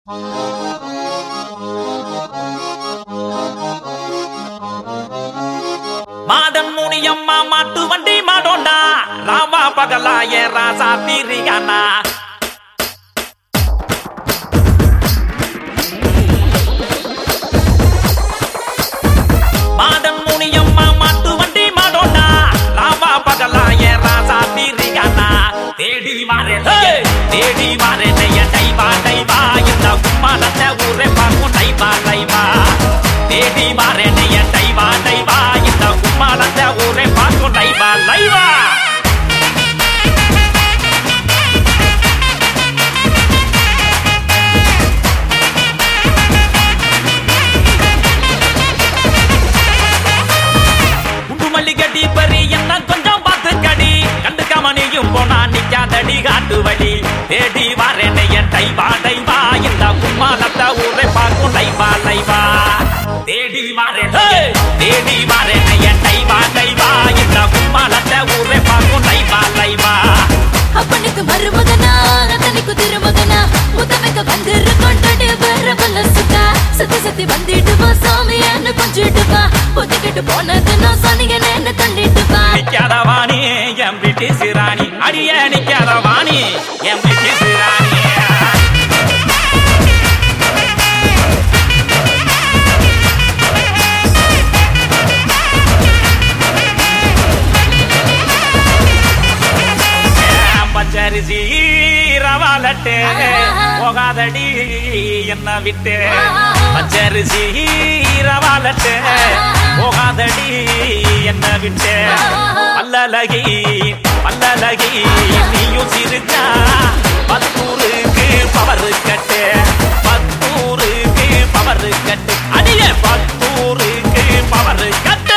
Modern Muniyamma மாட்டு வண்டி மாடோண்டா ராமா பகலா ஏ ராசா தீரியானா மாடன் முனியம்மா மாட்டு வண்டி மாடோண்டா ராமா பகலா ஏ ராசா தீரியானா தேடி மாறே தேடி மாறே என் டைவா டைவா இந்த கும்மாலத்தை ஊரே பார்க்கும் டைவா டைவா தேடி மாறே என் டைவா டைவா இந்த கும்மாலத்தை ஊரே பார்க்கும் டைவா லைவா குண்டு மல்லிகட்டி பறி என்ன கொஞ்சம் பார்த்து கடி கண்டுக்காம நீயும் போனா நிக்காதடி காட்டு வழி தேடி வரேன் என் டைவா டைவா இந்த கும்மாலத்தை ஊரை பார்க்கும் லைவா லைவா தேடி வரேன் தேடி வரேன் என் டைவா டைவா இந்த கும்மாலத்தை ஊரை பார்க்கும் லைவா லைவா அப்பனுக்கு மருமகனா அத்தனைக்கு திருமகனா முத்தமைக்க வந்துரு கொண்டாடி வர பல்லசுக்கா சுத்தி சுத்தி வந்துட்டு வா சாமி என்ன கொஞ்சிட்டு வா ஒத்துக்கிட்டு போனது நான் சொன்னீங்க என்ன தள்ளிட்டு வா நிக்காத வாணி என் பிரிட்டிஷ் ராணி அடிய நிக்காத வாணி என் பிரிட்டிஷ் ராணி பச்சரிசி ரவாலட்டு போகாதடி என்ன விட்டு பச்சரிசி ரவாலட்டு போகாதடி என்ன விட்டு பல்லலகி பல்லலகி நீயும் சிரிச்சா பத்தூருக்கு பவர் கட்டு பத்தூருக்கு பவர் கட்டு அடிய பத்தூருக்கு பவர் கட்டு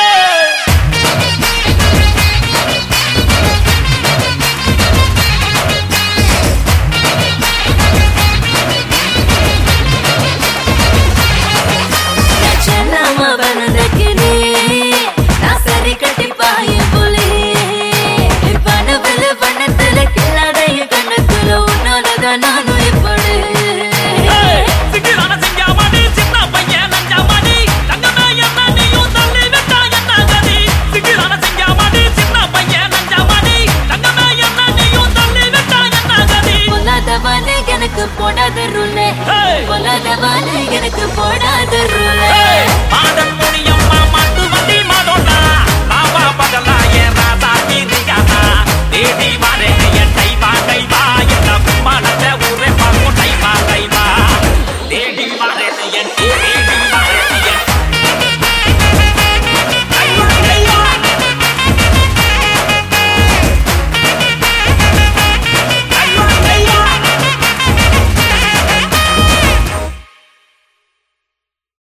லட்சணமா வனதக்கினே நான் சரி கட்டி பாய புலி வனவல வனத்துல கில்லாத என் கண்ணத்துல உன்னாலதான் நானும் இப்படி சிக்கிரான செஞ்சாமணி சின்ன பையன் நஞ்சாமணி தங்கமே என்ன நீயும் தள்ளி விட்டா என்ன கதி சிக்கிரான செஞ்சாமணி சின்ன பையன் நஞ்சாமணி தங்கமே என்ன நீயும் தள்ளி விட்டா என்ன கதி பொல்லாதவானே எனக்கு போடாத ரூலே Hey! பொல்லாதவானே எனக்கு போடாத ரூலே